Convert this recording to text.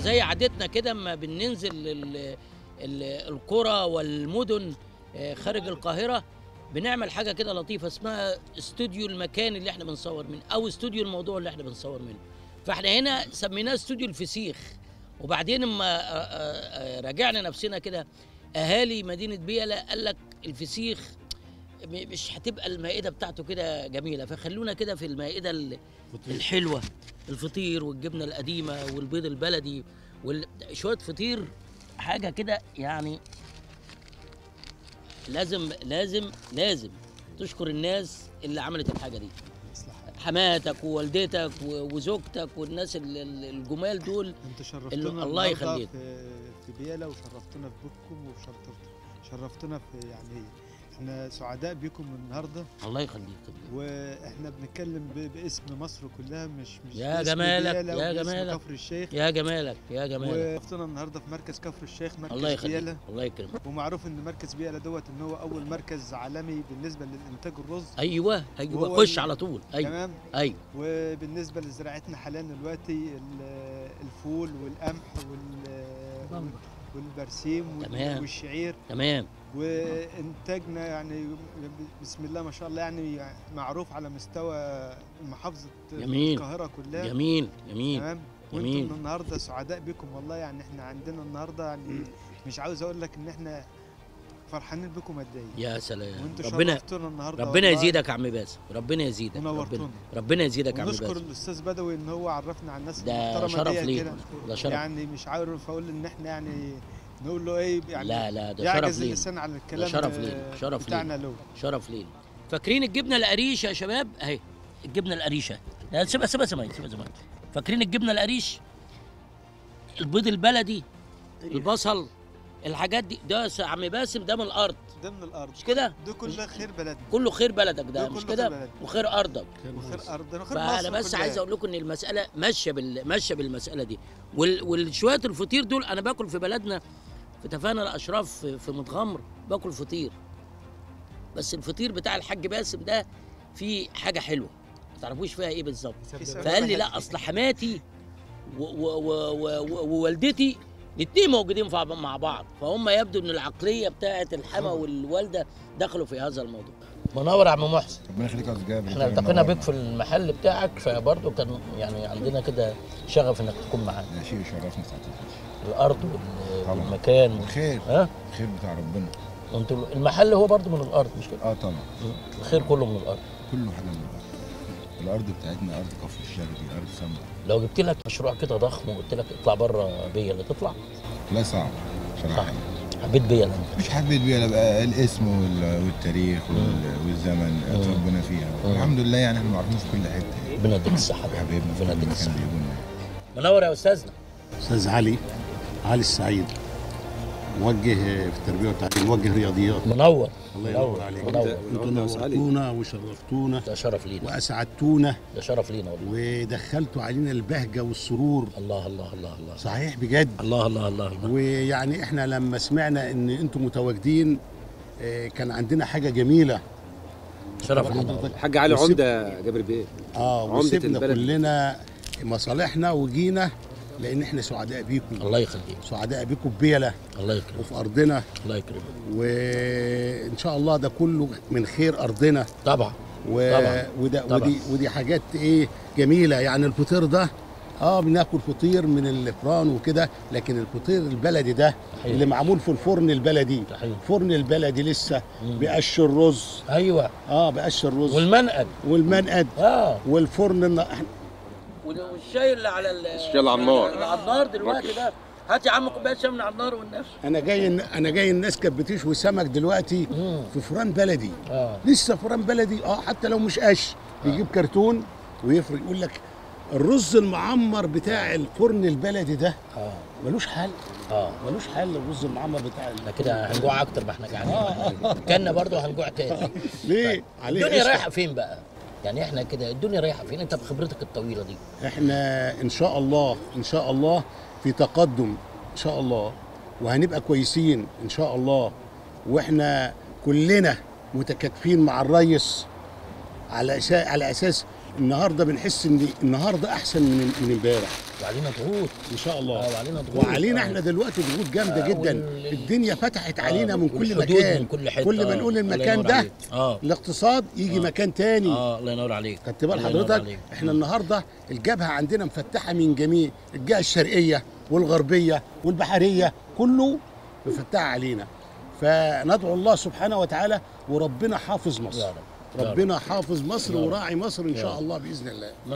زي عادتنا كده اما بننزل ال- ال- القرى والمدن آه، خارج القاهره بنعمل حاجه كده لطيفه اسمها استوديو المكان اللي احنا بنصور منه او استوديو الموضوع اللي احنا بنصور منه فاحنا هنا سميناه استوديو الفسيخ وبعدين اما آه، آه، آه، راجعنا نفسنا كده اهالي مدينه بيلا قال لك الفسيخ م- مش هتبقى المائده بتاعته كده جميله فخلونا كده في المائده ال- الحلوه الفطير والجبنه القديمه والبيض البلدي وشويه فطير حاجه كده يعني لازم لازم لازم تشكر الناس اللي عملت الحاجه دي حماتك ووالدتك و- وزوجتك والناس ال- ال- الجمال دول انت ال- شرفتنا الله النهاردة يخليك. في في بيلا وشرفتنا في بكم وشرفتنا في يعني احنا سعداء بكم النهارده الله يخليك واحنا بنتكلم ب- باسم مصر كلها مش مش يا باسم جمالك، بيلا يا وباسم جمالك. كفر الشيخ يا جمالك يا جمالك وشرفتنا النهارده في مركز كفر الشيخ مركز الله يخليك بيلا الله يكرمك ومعروف ان مركز بيلا دوت ان هو اول مركز عالمي بالنسبه للانتاج الرز ايوه ايوه وهو خش ال- على طول ايوه تمام ايوه وبالنسبه لزراعتنا حاليا دلوقتي ال- الفول والقمح وال والبرسيم وال- تمام. والشعير تمام وانتاجنا يعني بسم الله ما شاء الله يعني معروف على مستوى محافظه جميل. القاهره كلها جميل جميل تمام جميل. وانتم النهارده سعداء بكم والله يعني احنا عندنا النهارده يعني مش عاوز اقول لك ان احنا فرحانين بكم قد ايه يا سلام وانتوا ربنا شرفتونا النهارده ربنا والله. يزيدك يا عم باسم ربنا يزيدك ربنا ونورتونا. ربنا يزيدك يا عم ونشكر باسم الاستاذ بدوي ان هو عرفنا على الناس ده المحترمه شرف ديت لينا كده. ده شرف يعني مش عارف اقول ان احنا يعني نقول له ايه يعني لا لا ده يعجز شرف لينا اللسان على الكلام شرف آه، لينا شرف بتاعنا لينا له شرف لينا فاكرين الجبنه القريش يا شباب اهي الجبنه القريشه لا سيبها سيبها سيبها سيبها سيبها فاكرين الجبنه القريش البيض البلدي البصل الحاجات دي ده يا عم باسم ده من الارض ده من الارض مش كده ده كله خير بلدنا كله خير بلدك ده ده مش كله كده خير بلدنا. وخير ارضك وخير ارضنا وخير فانا مصر بس كلها. عايز اقول لكم ان المساله ماشيه بال... ماشيه بالمساله دي وال... والشويه الفطير دول انا باكل في بلدنا في تفانى الاشراف في, في متغمر باكل فطير بس الفطير بتاع الحاج باسم ده فيه حاجه حلوه ما تعرفوش فيها ايه بالظبط في سبب فقال لي حاجة. لا اصل حماتي و- و- و- و- و- ووالدتي الاثنين موجودين فع- مع بعض فهم يبدو ان العقليه بتاعه الحما والوالده دخلوا في هذا الموضوع منور يا عم محسن ربنا يخليك يا استاذ جابر احنا التقينا بيك في المحل بتاعك فبرضه كان يعني عندنا كده شغف انك تكون معانا ده شيء يشرفنا ساعة الفجر الارض وال- طبعا. والمكان الخير ها الخير بتاع ربنا انتوا المحل هو برضه من الارض مش كده اه طبعا الخير كله من الارض كله حاجه من الارض الارض بتاعتنا ارض كفر الشرقي ارض سمراء لو جبت لك مشروع كده ضخم وقلت لك اطلع بره بيا اللي تطلع لا صعب بصراحه يعني. حبيت بيا اللي انت مش حبيت بيها لا بقى الاسم وال- والتاريخ وال- والزمن مم. ربنا فيها مم. الحمد لله يعني احنا معروفين في كل حته ربنا يديك الصحه حبايبنا في ربنا كل يديك مكان الصحه بيجونا منور يا استاذنا استاذ علي علي السعيد موجه في التربيه والتعليم موجه رياضيات منور الله منور ينور عليك منور انتوا نورتونا وشرفتونا ده شرف لينا واسعدتونا ده شرف لينا والله ودخلتوا علينا البهجه والسرور الله الله الله الله صحيح بجد الله الله الله الله ويعني احنا لما سمعنا ان انتم متواجدين آه، كان عندنا حاجه جميله شرف لينا والله. الحاج علي وسيب- عمده جابر بيه اه عمدة وسيبنا البلد. كلنا مصالحنا وجينا لان احنا سعداء بيكم الله يخليك سعداء بيكم في بيلا الله يكرمك وفي ارضنا الله يكرمك وان شاء الله ده كله من خير ارضنا طبعا و... طبعا. وده طبعا. ودي ودي حاجات ايه جميله يعني الفطير ده اه بناكل فطير من الفران وكده لكن الفطير البلدي ده صحيح. اللي معمول في الفرن البلدي صحيح. الفرن البلدي لسه مم. بقش الرز ايوه اه بقش الرز والمنقد والمنقد اه والفرن الن- والشاي اللي على ال- الشاي اللي على النار. اللي على النار دلوقتي ده هات يا عم كوبايه شاي من على النار والنفس انا جاي انا جاي الناس كانت بتشوي سمك دلوقتي مم. في فران بلدي اه لسه فران بلدي اه حتى لو مش قش يجيب كرتون ويفرق يقول لك الرز المعمر بتاع الفرن البلدي ده اه ملوش حل اه ملوش حل الرز المعمر بتاع ال- احنا كده هنجوع اكتر ما احنا جعانين كنا برضو هنجوع تاني ليه عليه الدنيا قشطة. رايحه فين بقى يعني احنا كده الدنيا رايحه فين انت بخبرتك الطويله دي احنا ان شاء الله ان شاء الله في تقدم ان شاء الله وهنبقى كويسين ان شاء الله واحنا كلنا متكاتفين مع الريس على اساس على اساس النهارده بنحس ان النهارده احسن من من امبارح وعلينا ضغوط ان شاء الله اه وعلينا ضغوط وعلينا آه. احنا دلوقتي ضغوط جامده آه، جدا وال- الدنيا فتحت علينا آه، من كل والحدود مكان من كل حته كل ما آه، نقول الله المكان ينور ده عليك. اه الاقتصاد يجي آه. مكان تاني اه الله ينور عليك خدت بال الله ينور حضرتك عليك. احنا النهارده الجبهه عندنا مفتحه من جميع الجهه الشرقيه والغربيه والبحريه كله مفتحه علينا فندعو الله سبحانه وتعالى وربنا حافظ يا مصر رب يا رب. ربنا حافظ مصر يا رب. وراعي مصر ان يا شاء رب. الله باذن الله